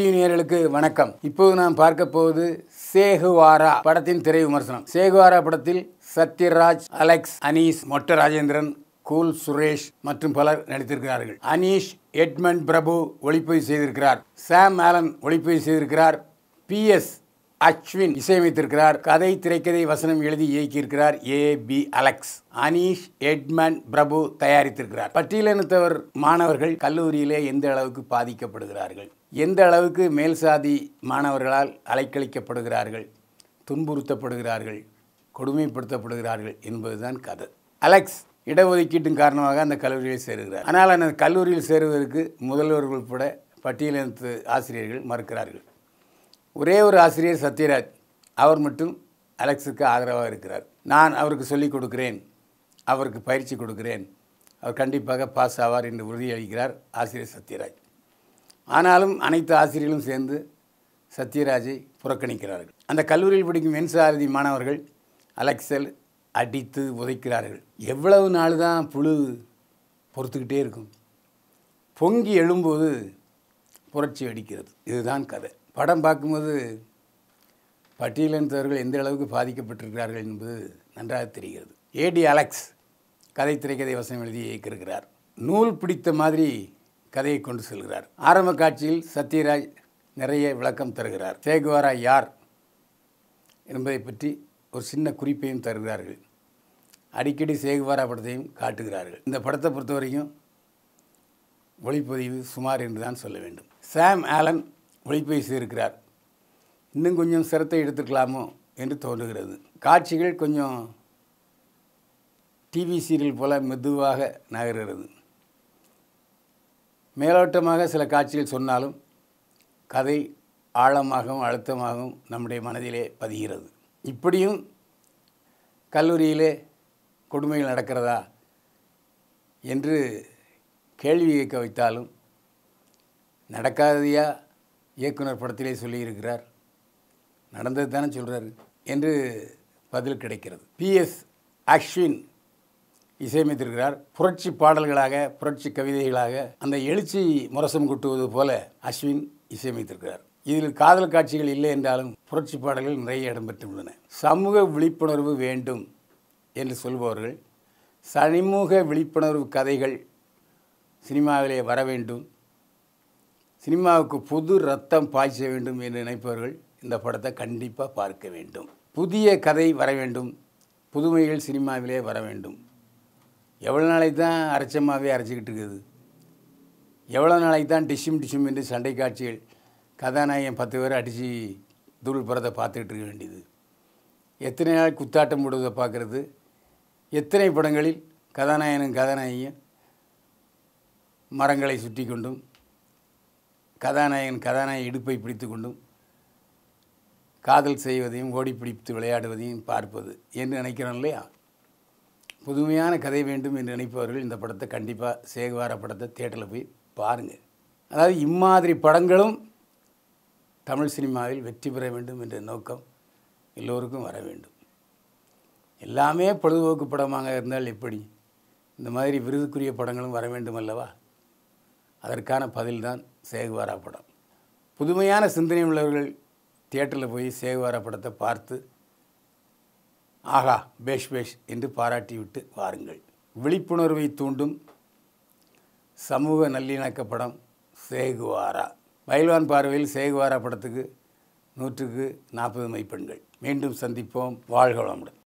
TV நேயர்களுக்கு வணக்கம் இப்போது நாம் பார்க்க போவது சேகுவாரா படத்தின் திரை விமர்சனம் சேகுவாரா படத்தில் சத்யராஜ் அலெக்ஸ் அனீஸ் மொட்ட ராஜேந்திரன் கூல் சுரேஷ் மற்றும் பலர் நடித்திருக்கிறார்கள் அனீஷ் எட்மண்ட் பிரபு ஒளிப்பதிவு செய்திருக்கிறார் சாம் ஆலன் ஒளிப்பதிவு செய்திருக்கிறார் பி எஸ் அஸ்வின் இசையமைத்திருக்கிறார் கதை திரைக்கதை வசனம் எழுதி இயக்கியிருக்கிறார் A P Alex Anish Edmund Prabhu தயாரித்திருக்கிறார் பட்டியலினத்தவர் மாணவர்கள் கல்லூரியிலே எந்த அளவுக்கு பாதிக்கப்படுகிறார்கள் எந்த அளவுக்கு மேல் சாதி மாணவர்களால் அலைக்கழிக்கப்படுகிறார்கள் துன்புறுத்தப்படுகிறார்கள் கொடுமைப்படுத்தப்படுகிறார்கள் என்பதுதான் கதை அலெக்ஸ் இடஒதுக்கீட்டின் காரணமாக அந்த கல்லூரியில் சேருகிறார் ஆனால் அந்த கல்லூரியில் சேருவதற்கு முதல்வர்கள் உட்பட பட்டியலினத்து ஆசிரியர்கள் மறுக்கிறார்கள் ஒரே ஒரு ஆசிரியர் சத்யராஜ் அவர் மட்டும் அலெக்ஸுக்கு ஆதரவாக இருக்கிறார் நான் அவருக்கு சொல்லிக் கொடுக்கிறேன் அவருக்கு பயிற்சி கொடுக்கிறேன் அவர் கண்டிப்பாக பாஸ் ஆவார் என்று உறுதியளிக்கிறார் ஆசிரியர் சத்யராஜ் ஆனாலும் அனைத்து ஆசிரியர்களும் சேர்ந்து சத்யராஜை புறக்கணிக்கிறார்கள் அந்த கல்லூரியில் படிக்கும் மென்சாரதி மாணவர்கள் அலெக்சல் அடித்து உதைக்கிறார்கள் எவ்வளவு நாள் தான் புழு பொறுத்துக்கிட்டே இருக்கும் பொங்கி எழும்போது புரட்சி அடிக்கிறது இதுதான் கதை படம் பார்க்கும்போது பட்டியலினத்தவர்கள் எந்த அளவுக்கு பாதிக்கப்பட்டிருக்கிறார்கள் என்பது நன்றாக தெரிகிறது ஏடி அலெக்ஸ் கதை திரைக்கதை வசனம் எழுதி இயக்கியிருக்கிறார் நூல் பிடித்த மாதிரி கதையை கொண்டு செல்கிறார் ஆரம்ப காட்சியில் சத்யராஜ் நிறைய விளக்கம் தருகிறார் சேகுவாரா யார் என்பதை பற்றி ஒரு சின்ன குறிப்பையும் தருகிறார்கள் அடிக்கடி சேகுவாரா படத்தையும் காட்டுகிறார்கள் இந்த படத்தை பொறுத்த வரைக்கும் ஒளிப்பதிவு சுமார் என்று தான் சொல்ல வேண்டும் சாம் ஆலன் ஒளிப்பதிவு செய்திருக்கிறார் இன்னும் கொஞ்சம் சிரத்தை எடுத்துக்கலாமோ என்று தோன்றுகிறது காட்சிகள் கொஞ்சம் டிவி சீரியல் போல மெதுவாக நகர்கிறது மேலோட்டமாக சில காட்சிகள் சொன்னாலும் கதை ஆழமாகவும் அழுத்தமாகவும் நம்முடைய மனதிலே பதிகிறது இப்படியும் கல்லூரியிலே கொடுமைகள் நடக்கிறதா என்று கேள்வி கேட்க வைத்தாலும் நடக்காததையா இயக்குனர் படத்திலே சொல்லியிருக்கிறார் நடந்தது தானே சொல்கிறாரு என்று பதில் கிடைக்கிறது பிஎஸ் அஸ்வின் இசையமைத்திருக்கிறார் புரட்சி பாடல்களாக புரட்சி கவிதைகளாக அந்த எழுச்சி முரசம் கொட்டுவது போல அஸ்வின் இசையமைத்திருக்கிறார் இதில் காதல் காட்சிகள் இல்லை என்றாலும் புரட்சி பாடல்கள் நிறைய இடம்பெற்றுள்ளன சமூக விழிப்புணர்வு வேண்டும் என்று சொல்பவர்கள் சமூக விழிப்புணர்வு கதைகள் சினிமாவிலே வர வேண்டும் சினிமாவுக்கு புது ரத்தம் பாய்ச்ச வேண்டும் என்று நினைப்பவர்கள் இந்த படத்தை கண்டிப்பாக பார்க்க வேண்டும் புதிய கதை வர வேண்டும் புதுமைகள் சினிமாவிலே வர வேண்டும் எவ்வளோ நாளைக்கு தான் அரைச்சமாகவே அரைச்சிக்கிட்டு இருக்குது எவ்வளோ நாளைக்கு தான் டிஷ்ஷும் டிஷ்ஷும் என்று சண்டை காட்சிகள் கதாநாயகன் பத்து பேர் அடித்து தூள் படத்தை பார்த்துக்கிட்டு இருக்க வேண்டியது எத்தனை நாள் குத்தாட்டம் போடுவதை பார்க்குறது எத்தனை படங்களில் கதாநாயகனும் கதாநாயகியும் மரங்களை சுற்றி கொண்டும் கதாநாயகன் கதாநாயகி இடுப்பை பிடித்து கொண்டும் காதல் செய்வதையும் ஓடி பிடித்து விளையாடுவதையும் பார்ப்பது என்று நினைக்கிறோம் இல்லையா புதுமையான கதை வேண்டும் என்று நினைப்பவர்கள் இந்த படத்தை கண்டிப்பாக சேகுவார படத்தை தேட்டரில் போய் பாருங்கள் அதாவது இம்மாதிரி படங்களும் தமிழ் சினிமாவில் வெற்றி பெற வேண்டும் என்ற நோக்கம் எல்லோருக்கும் வர வேண்டும் எல்லாமே பொழுதுபோக்கு படமாக இருந்தால் எப்படி இந்த மாதிரி விருதுக்குரிய படங்களும் வர வேண்டும் அல்லவா அதற்கான பதில்தான் சேகுவாரா படம் புதுமையான சிந்தனை உள்ளவர்கள் தியேட்டரில் போய் சேகுவாரா படத்தை பார்த்து ஆகா பேஷ் பேஷ் என்று பாராட்டிவிட்டு வாருங்கள் விழிப்புணர்வை தூண்டும் சமூக நல்லிணக்க படம் சேகுவாரா பயில்வான் பார்வையில் சேகுவாரா படத்துக்கு நூற்றுக்கு நாற்பது மைப்பெண்கள் மீண்டும் சந்திப்போம் வாழ்க வளமுடன்